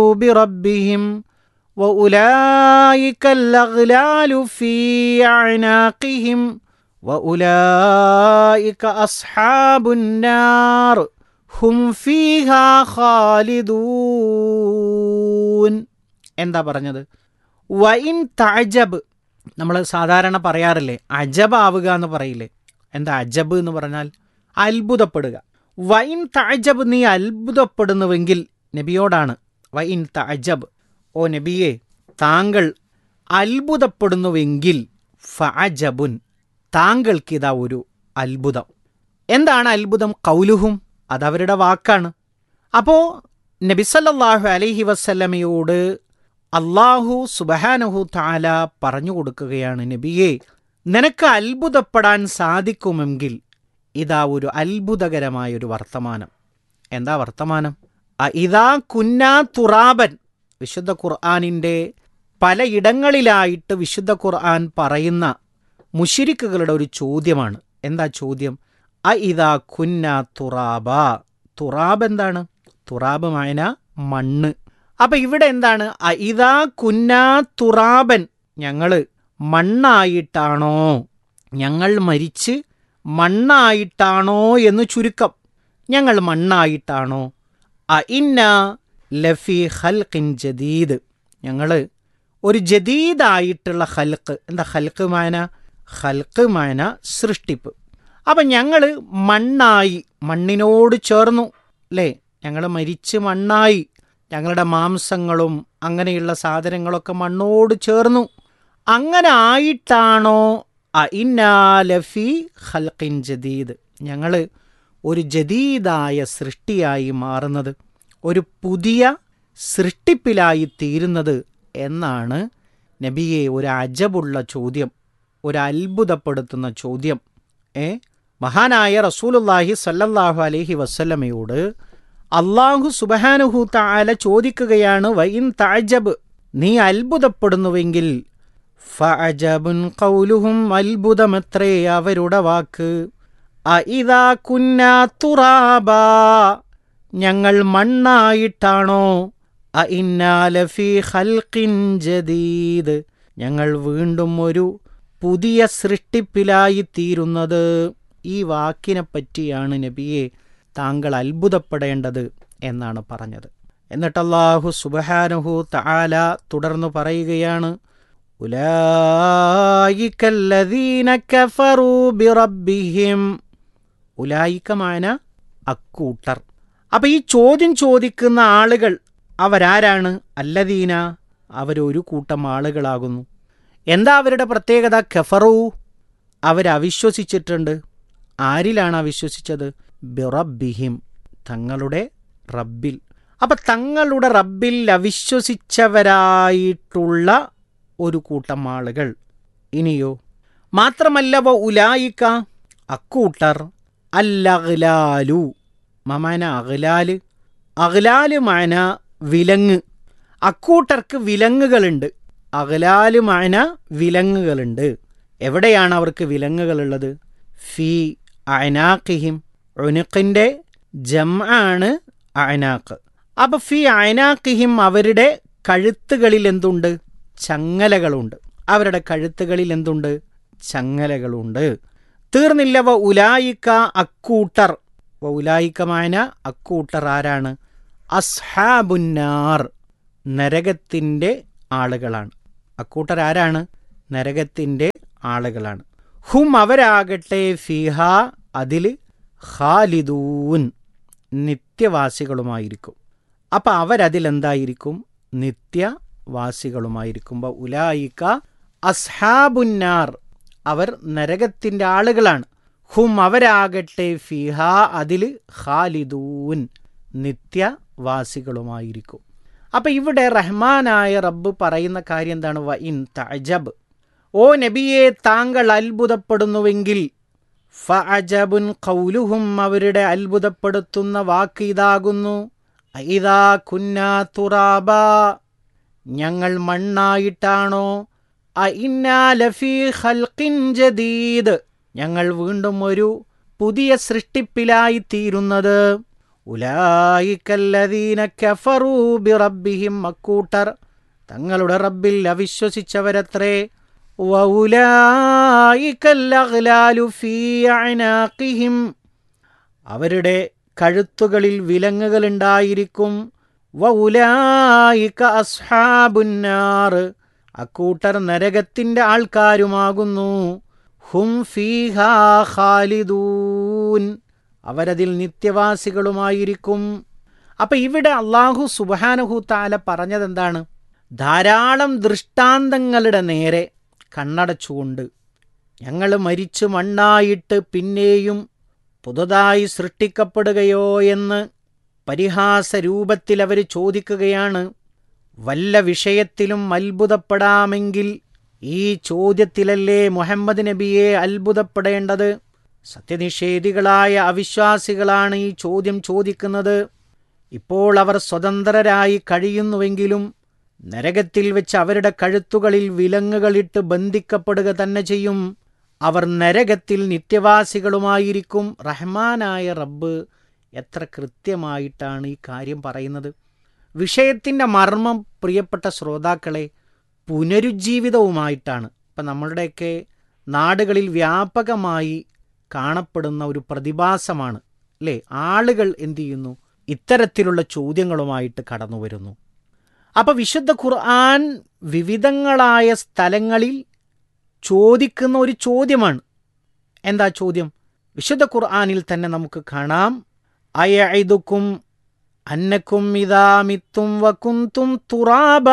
بربهم وأولئك الأغلال في أعناقهم وأولئك أصحاب النار هم فيها خالدون എന്താ പറഞ്ഞത് വൈൻ തഅജബ് നമ്മൾ സാധാരണ പറയാറില്ലേ അജബാവുക എന്ന് പറയില്ലേ എന്താ അജബ് എന്ന് പറഞ്ഞാൽ അത്ഭുതപ്പെടുക വൈൻ തഅജബ് നീ അത്ഭുതപ്പെടുന്നുവെങ്കിൽ നബിയോടാണ് വൈൻ തഅജബ് ഓ നബിയെ താങ്കൾ അത്ഭുതപ്പെടുന്നുവെങ്കിൽ ഫഅജബുൻ താങ്കൾക്കിതാ ഒരു അത്ഭുതം എന്താണ് അത്ഭുതം കൗലുഹും അതവരുടെ വാക്കാണ് അപ്പോൾ നബിസല്ലാഹു അലൈഹി വസല്ലമയോട് അള്ളാഹു സുബഹാനഹു താല പറഞ്ഞു കൊടുക്കുകയാണ് നബിയെ നിനക്ക് അത്ഭുതപ്പെടാൻ സാധിക്കുമെങ്കിൽ ഇതാ ഒരു അത്ഭുതകരമായൊരു വർത്തമാനം എന്താ വർത്തമാനം അ- ഇതാ കുന്നാ തുറാബൻ വിശുദ്ധ ഖുർആാനിൻ്റെ പലയിടങ്ങളിലായിട്ട് വിശുദ്ധ ഖുർആൻ പറയുന്ന മുഷിരിക്കുകളുടെ ഒരു ചോദ്യമാണ് എന്താ ചോദ്യം അ ഇതാ കുന്ന തുറാബ തുറാബ് എന്താണ് തുറാബ് മായന മണ്ണ് അപ്പൊ ഇവിടെ എന്താണ് അ ഇതാ കുന്ന തുറാബൻ ഞങ്ങള് മണ്ണായിട്ടാണോ ഞങ്ങൾ മരിച്ച് മണ്ണായിട്ടാണോ എന്ന് ചുരുക്കം ഞങ്ങൾ മണ്ണായിട്ടാണോ അ ഇന്ന ലഫി ഹൽക്കിൻ ജദീദ് ഞങ്ങൾ ഒരു ജദീദായിട്ടുള്ള ഹൽക്ക് എന്താ ഹൽക്ക് മായന ഹൽക്ക് മായന സൃഷ്ടിപ്പ് അപ്പം ഞങ്ങൾ മണ്ണായി മണ്ണിനോട് ചേർന്നു അല്ലേ ഞങ്ങൾ മരിച്ച് മണ്ണായി ഞങ്ങളുടെ മാംസങ്ങളും അങ്ങനെയുള്ള സാധനങ്ങളൊക്കെ മണ്ണോട് ചേർന്നു അങ്ങനെ ആയിട്ടാണോ അഇന്നാലഫി ഹൽക്കിൻ ജദീദ് ഞങ്ങൾ ഒരു ജദീദായ സൃഷ്ടിയായി മാറുന്നത് ഒരു പുതിയ സൃഷ്ടിപ്പിലായി തീരുന്നത് എന്നാണ് നബിയെ ഒരു അജബുള്ള ചോദ്യം ഒരു അത്ഭുതപ്പെടുത്തുന്ന ചോദ്യം ഏ മഹാനായ റസൂലുല്ലാഹി സല്ലല്ലാഹു അലൈഹി വസല്ലമയോട് അള്ളാഹു സുബഹാനുഹു താല ചോദിക്കുകയാണ് വൈൻ താജബ് നീ അത്ഭുതപ്പെടുന്നുവെങ്കിൽ ഫഅജബുൻ കൗലുഹും അത്ഭുതമത്രേ അവരുടെ വാക്ക് അഇദാ കുന്നാ തുറാബാ ഞങ്ങൾ മണ്ണായിട്ടാണോ അഇന്നാലഫി ഖൽഖിൻ ജദീദ് ഞങ്ങൾ വീണ്ടും ഒരു പുതിയ സൃഷ്ടിപ്പിലായി തീരുന്നത് ഈ വാക്കിനെ പറ്റിയാണ് നബിയെ താങ്കൾ അത്ഭുതപ്പെടേണ്ടത് എന്നാണ് പറഞ്ഞത് എന്നിട്ട് അല്ലാഹു സുബഹാനഹു തആല തുടർന്ന് പറയുകയാണ് ഉലായിക്കല്ലദീന കഫറൂ ബിറബ്ബിഹിം ഉലായിക്കമാന അക്കൂട്ടർ അപ്പൊ ഈ ചോദ്യം ചോദിക്കുന്ന ആളുകൾ അവരാരാണ് അല്ലദീന അവരൊരു കൂട്ടം ആളുകളാകുന്നു എന്താ അവരുടെ പ്രത്യേകത കഫറു അവരവിശ്വസിച്ചിട്ടുണ്ട് ആരിലാണ് അവിശ്വസിച്ചത് ബിറബിഹിം തങ്ങളുടെ റബ്ബിൽ അപ്പൊ തങ്ങളുടെ റബ്ബിൽ അവിശ്വസിച്ചവരായിട്ടുള്ള ഒരു കൂട്ടം ആളുകൾ ഇനിയോ മാത്രമല്ല വ ഉലായിക്ക അക്കൂട്ടർ അല്ലഗ്ലാലു മമാന അഗ്ലാല് അഗ്ലാല് മാന വിലങ്ങ് അക്കൂട്ടർക്ക് വിലങ്ങുകളുണ്ട് അഗ്ലാല് മാന വിലങ്ങുകളുണ്ട് എവിടെയാണ് അവർക്ക് വിലങ്ങുകളുള്ളത് ഫി അയനാക്കിഹിം ഉനുക്കിൻ്റെ ജം ആണ് അയനാക്ക് അപ്പൊ ഫി അയനാക്കിഹിം അവരുടെ കഴുത്തുകളിൽ എന്തുണ്ട് ചങ്ങലകളുണ്ട് അവരുടെ കഴുത്തുകളിൽ എന്തുണ്ട് ചങ്ങലകളുണ്ട് തീർന്നില്ല വ ഉലായിക്ക അക്കൂട്ടർ വ ഉലായിക്കമാന അക്കൂട്ടർ ആരാണ് അസ്ഹാബുന്നാർ നരകത്തിൻ്റെ ആളുകളാണ് അക്കൂട്ടർ ആരാണ് നരകത്തിൻ്റെ ആളുകളാണ് ഹും അവരാകട്ടെ ഫിഹ അതിൽ ഖാലിദൂൻ നിത്യവാസികളുമായിരിക്കും അപ്പം അവരതിലെന്തായിരിക്കും നിത്യവാസികളുമായിരിക്കുമ്പോൾ ഉലായിക്ക അസ്ഹാബുന്നാർ അവർ നരകത്തിൻ്റെ ആളുകളാണ് ഹും അവരാകട്ടെ ഫിഹ അതിൽ ഖാലിദൂൻ നിത്യവാസികളുമായിരിക്കും അപ്പം ഇവിടെ റഹ്മാനായ റബ്ബ് പറയുന്ന കാര്യം എന്താണ് വ ഇൻ തഅജബ് ഓ നബിയെ താങ്കൾ അത്ഭുതപ്പെടുന്നുവെങ്കിൽ ഫഅജബുൻ കൗലുഹും അവരുടെ അത്ഭുതപ്പെടുത്തുന്ന വാക്ക് ഇതാകുന്നു ഐദാ കുന്നാ തുറാബ ഞങ്ങൾ മണ്ണായിട്ടാണോ അഇന്നാ ലഫീ ഖൽഖിൻ ജദീദ് ഞങ്ങൾ വീണ്ടും ഒരു പുതിയ സൃഷ്ടിപ്പിലായി തീരുന്നത് ഉലായിക്കല്ലദീന കഫറൂ ബിറബ്ബിഹിം അക്കൂട്ടർ തങ്ങളുടെ റബ്ബിൽ അവിശ്വസിച്ചവരത്രേ വൗലായിക്കല്ലഗ്ലാലു ഫീ അഅനാഖിഹിം അവരുടെ കഴുത്തുകളിൽ വിലങ്ങുകളുണ്ടായിരിക്കും വൗലായിക അസ്ഹാബുന്നാർ അക്കൂട്ടർ നരകത്തിൻ്റെ ആൾക്കാരുമാകുന്നു ഹും ഫീഹാ ഖാലിദൂൻ അവരതിൽ നിത്യവാസികളുമായിരിക്കും അപ്പം ഇവിടെ അള്ളാഹു സുബാനഹു താല പറഞ്ഞതെന്താണ് ധാരാളം ദൃഷ്ടാന്തങ്ങളുടെ നേരെ കണ്ണടച്ചുകൊണ്ട് ഞങ്ങൾ മരിച്ചു മണ്ണായിട്ട് പിന്നെയും പുതുതായി സൃഷ്ടിക്കപ്പെടുകയോ എന്ന് പരിഹാസ രൂപത്തിൽ അവർ ചോദിക്കുകയാണ് വല്ല വിഷയത്തിലും അത്ഭുതപ്പെടാമെങ്കിൽ ഈ ചോദ്യത്തിലല്ലേ മുഹമ്മദ് നബിയെ അത്ഭുതപ്പെടേണ്ടത് സത്യനിഷേധികളായ അവിശ്വാസികളാണ് ഈ ചോദ്യം ചോദിക്കുന്നത് ഇപ്പോൾ അവർ സ്വതന്ത്രരായി കഴിയുന്നുവെങ്കിലും നരകത്തിൽ വെച്ച് അവരുടെ കഴുത്തുകളിൽ വിലങ്ങുകളിട്ട് ബന്ധിക്കപ്പെടുക തന്നെ ചെയ്യും അവർ നരകത്തിൽ നിത്യവാസികളുമായിരിക്കും റഹ്മാനായ റബ്ബ് എത്ര കൃത്യമായിട്ടാണ് ഈ കാര്യം പറയുന്നത് വിഷയത്തിൻ്റെ മർമ്മം പ്രിയപ്പെട്ട ശ്രോതാക്കളെ പുനരുജ്ജീവിതവുമായിട്ടാണ് ഇപ്പം നമ്മളുടെയൊക്കെ നാടുകളിൽ വ്യാപകമായി കാണപ്പെടുന്ന ഒരു പ്രതിഭാസമാണ് അല്ലേ ആളുകൾ എന്തു ചെയ്യുന്നു ഇത്തരത്തിലുള്ള ചോദ്യങ്ങളുമായിട്ട് കടന്നു വരുന്നു അപ്പോൾ വിശുദ്ധ ഖുർആൻ വിവിധങ്ങളായ സ്ഥലങ്ങളിൽ ചോദിക്കുന്ന ഒരു ചോദ്യമാണ് എന്താ ചോദ്യം വിശുദ്ധ ഖുർആനിൽ തന്നെ നമുക്ക് കാണാം അയതുക്കും അന്നക്കും ഇതാ മിത്തും വകുന്തും തുറാബ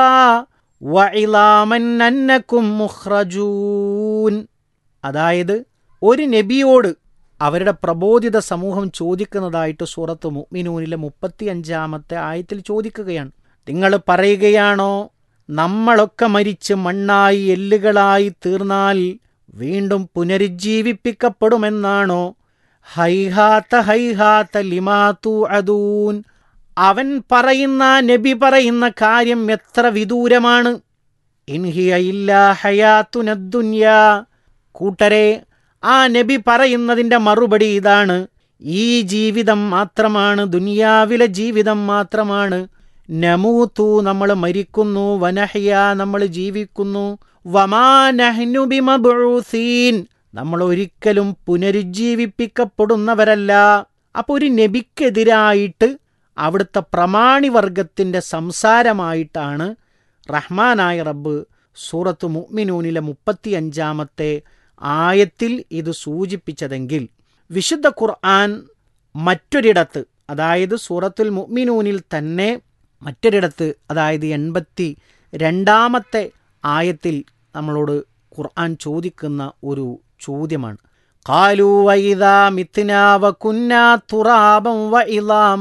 വഇലാമൻ അന്നക്കും മുഖ്റജൂൻ അതായത് ഒരു നബിയോട് അവരുടെ പ്രബോധിത സമൂഹം ചോദിക്കുന്നതായിട്ട് സൂറത്ത് മുഅ്മിനൂനിലെ മുപ്പത്തി അഞ്ചാമത്തെ ആയത്തിൽ ചോദിക്കുകയാണ് നിങ്ങൾ പറയുകയാണോ നമ്മളൊക്കെ മരിച്ച് മണ്ണായി എല്ലുകളായി തീർന്നാൽ വീണ്ടും പുനരുജ്ജീവിപ്പിക്കപ്പെടുമെന്നാണോ ഹൈഹാത്ത ഹൈഹാത്ത ലിമാതു അദൂൻ അവൻ പറയുന്ന നബി പറയുന്ന കാര്യം എത്ര വിദൂരമാണ് ഇൻഹിയ ഇല്ലാ ഹയാത്തുനദ്ദുന്യ കൂട്ടരെ ആ നബി പറയുന്നതിൻ്റെ മറുപടി ഇതാണ് ഈ ജീവിതം മാത്രമാണ് ദുനിയാവിലെ ജീവിതം മാത്രമാണ് നമൂത്തു നമ്മൾ മരിക്കുന്നു വനഹ്യ നമ്മൾ ജീവിക്കുന്നു വമാനഹ്നുബിമബൂസീൻ നമ്മൾ ഒരിക്കലും പുനരുജ്ജീവിപ്പിക്കപ്പെടുന്നവരല്ല അപ്പോൾ ഒരു നബിക്കെതിരായിട്ട് അവിടുത്തെ പ്രമാണിവർഗത്തിൻ്റെ സംസാരമായിട്ടാണ് റഹ്മാനായ റബ്ബ് സൂറത്ത് മുഅ്മിനൂനിലെ മുപ്പത്തി അഞ്ചാമത്തെ ആയത്തിൽ ഇത് സൂചിപ്പിച്ചതെങ്കിൽ വിശുദ്ധ ഖുർആൻ മറ്റൊരിടത്ത് അതായത് സൂറത്തുൽ മുഅ്മിനൂനിൽ തന്നെ മറ്റൊരിടത്ത് അതായത് എൺപത്തി രണ്ടാമത്തെ ആയത്തിൽ നമ്മളോട് ഖുർആൻ ചോദിക്കുന്ന ഒരു ചോദ്യമാണ് കാലു വൈദാ മിത്നാ വകുന്നാ തുറാബം വ ഇലാമ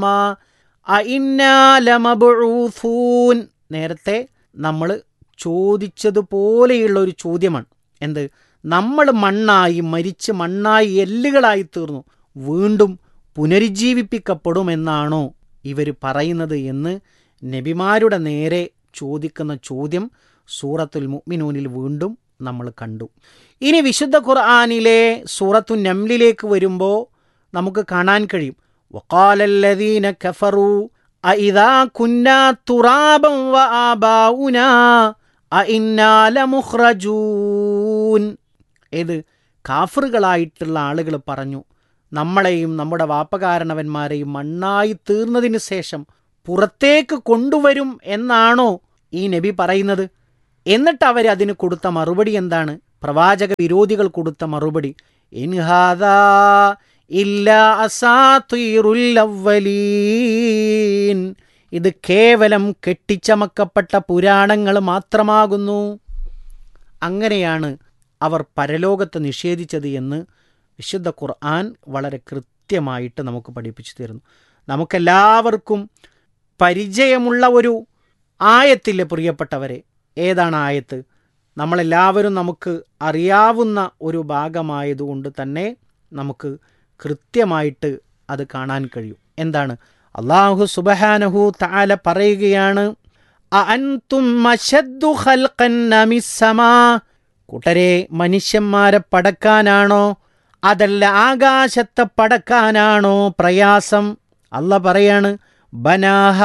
അഇന്നാലമബൂസൂൻ നേരത്തെ നമ്മൾ ചോദിച്ചതുപോലെയുള്ള ഒരു ചോദ്യമാണ് എന്ത് നമ്മൾ മണ്ണായി മരിച്ച് മണ്ണായി എല്ലുകളായി തീർന്നു വീണ്ടും പുനരുജ്ജീവിപ്പിക്കപ്പെടുമെന്നാണോ ഇവർ പറയുന്നത് എന്ന് നബിമാരുടെ നേരെ ചോദിക്കുന്ന ചോദ്യം സൂറത്തുൽ മുഅ്മിനൂനിൽ വീണ്ടും നമ്മൾ കണ്ടു ഇനി വിശുദ്ധ ഖുർആാനിലെ സൂറത്തു നംലിലേക്ക് വരുമ്പോൾ നമുക്ക് കാണാൻ കഴിയും വക്കാലല്ലദീന കഫറു അഇദാ കുന്നാ തുറാബം വ ആബാഉനാ അഇന്നാ ലമുഖ്റജൂൻ ഏത് കാഫറുകളായിട്ടുള്ള ആളുകൾ പറഞ്ഞു നമ്മളെയും നമ്മുടെ വാപ്പകാരണവന്മാരെയും മണ്ണായി തീർന്നതിന് ശേഷം പുറത്തേക്ക് കൊണ്ടുവരും എന്നാണോ ഈ നബി പറയുന്നത് എന്നിട്ട് അവർ അതിന് കൊടുത്ത മറുപടി എന്താണ് പ്രവാചക വിരോധികൾ കൊടുത്ത മറുപടി ഇൻഹാദാ ഇല്ലാ അസാത്തീറുൽ അവ്വലീൻ ഇത് കേവലം കെട്ടിച്ചമക്കപ്പെട്ട പുരാണങ്ങൾ മാത്രമാകുന്നു അങ്ങനെയാണ് അവർ പരലോകത്തെ നിഷേധിച്ചത് എന്ന് വിശുദ്ധ ഖുർആൻ വളരെ കൃത്യമായിട്ട് നമുക്ക് പഠിപ്പിച്ചു തരുന്നു നമുക്കെല്ലാവർക്കും പരിചയമുള്ള ഒരു ആയത്തില്ലേ പ്രിയപ്പെട്ടവരെ ഏതാണ് ആയത്ത് നമ്മളെല്ലാവരും നമുക്ക് അറിയാവുന്ന ഒരു ഭാഗമായതുകൊണ്ട് തന്നെ നമുക്ക് കൃത്യമായിട്ട് അത് കാണാൻ കഴിയും എന്താണ് അള്ളാഹു സുബഹാനഹു താല പറയുകയാണ് അഅൻതും അശദ്ദു ഖൽഖൻ അമിസ്സമാ കൂട്ടരെ മനുഷ്യന്മാരെ പടക്കാനാണോ അതല്ല ആകാശത്തെ പടക്കാനാണോ പ്രയാസം അല്ല പറയാണ് ബനാഹ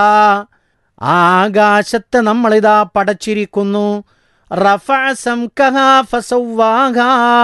ആ ആകാശത്തെ നമ്മളിതാ പടച്ചിരിക്കുന്നു റഫ സംകഹ ഫസവ്വാഹ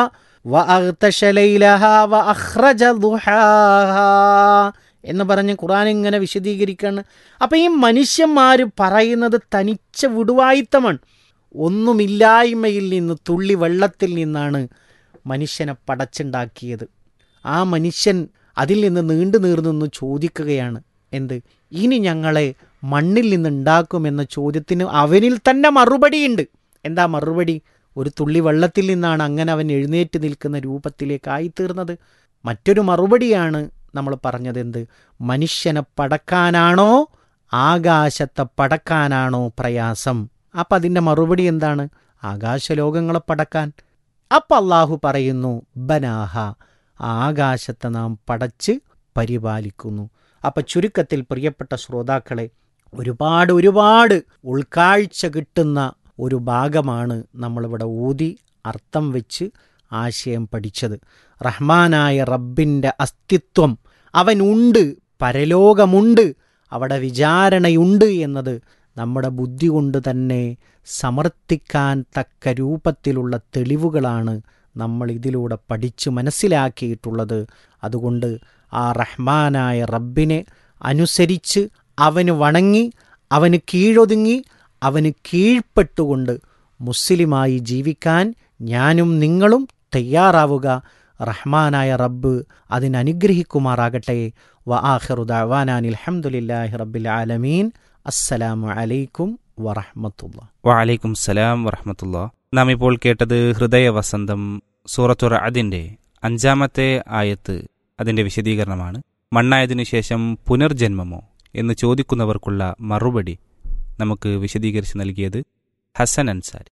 വഅഗ്തശ ലൈലഹ വഅഖ്റജ ദുഹാഹ എന്ന് പറഞ്ഞ് ഖുർആൻ ഇങ്ങനെ വിശദീകരിക്കുകയാണ് അപ്പം ഈ മനുഷ്യന്മാർ പറയുന്നത് തനിച്ച വിടുവായിത്തമാണ് ഒന്നുമില്ലായ്മയിൽ നിന്ന് തുള്ളി വെള്ളത്തിൽ നിന്നാണ് മനുഷ്യനെ പടച്ചുണ്ടാക്കിയത് ആ മനുഷ്യൻ അതിൽ നിന്ന് നീണ്ടു നീർന്നു ചോദിക്കുകയാണ് എന്ത് ഇനി ഞങ്ങളെ മണ്ണിൽ നിന്നുണ്ടാക്കുമെന്ന ചോദ്യത്തിന് അവനിൽ തന്നെ മറുപടിയുണ്ട് എന്താ മറുപടി ഒരു തുള്ളി വെള്ളത്തിൽ നിന്നാണ് അങ്ങനെ അവൻ എഴുന്നേറ്റ് നിൽക്കുന്ന രൂപത്തിലേക്കായി തീർന്നത് മറ്റൊരു മറുപടിയാണ് നമ്മൾ പറഞ്ഞത് എന്ത് മനുഷ്യനെ പടക്കാനാണോ ആകാശത്തെ പടക്കാനാണോ പ്രയാസം അപ്പം അതിൻ്റെ മറുപടി എന്താണ് ആകാശലോകങ്ങളെ പടക്കാൻ അപ്പം അള്ളാഹു പറയുന്നു ബനാഹ ആകാശത്തെ നാം പടച്ച് പരിപാലിക്കുന്നു അപ്പം ചുരുക്കത്തിൽ പ്രിയപ്പെട്ട ശ്രോതാക്കളെ ഒരുപാട് ഒരുപാട് ഉൾക്കാഴ്ച കിട്ടുന്ന ഒരു ഭാഗമാണ് നമ്മളിവിടെ ഊതി അർത്ഥം വെച്ച് ആശയം പഠിച്ചത് റഹ്മാനായ റബ്ബിൻ്റെ അസ്തിത്വം അവനുണ്ട് പരലോകമുണ്ട് അവിടെ വിചാരണയുണ്ട് എന്നത് നമ്മുടെ ബുദ്ധി കൊണ്ട് തന്നെ സമർത്ഥിക്കാൻ തക്ക രൂപത്തിലുള്ള തെളിവുകളാണ് നമ്മൾ ഇതിലൂടെ പഠിച്ച് മനസ്സിലാക്കിയിട്ടുള്ളത് അതുകൊണ്ട് ആ റഹ്മാനായ റബ്ബിനെ അനുസരിച്ച് അവന് വണങ്ങി അവന് കീഴൊതുങ്ങി അവന് കീഴ്പ്പെട്ടുകൊണ്ട് മുസ്ലിമായി ജീവിക്കാൻ ഞാനും നിങ്ങളും തയ്യാറാവുക റഹ്മാനായ റബ്ബ് അതിനനുഗ്രഹിക്കുമാറാകട്ടെ വ ആഖിറു ദഅവാനാൻ അൽഹംദുലില്ലാഹി റബ്ബിൽ ആലമീൻ അസ്സലാമു അലൈക്കും വറഹ്മത്തുള്ള വഅലൈക്കും സലാം വറഹമത്തുള്ള നാം ഇപ്പോൾ കേട്ടത് ഹൃദയവസന്തം സൂറത്തുറ അതിൻ്റെ അഞ്ചാമത്തെ ആയത്ത് അതിൻ്റെ വിശദീകരണമാണ് മണ്ണായതിനു ശേഷം പുനർജന്മമോ എന്ന് ചോദിക്കുന്നവർക്കുള്ള മറുപടി നമുക്ക് വിശദീകരിച്ച് നൽകിയത് ഹസൻ അൻസാരി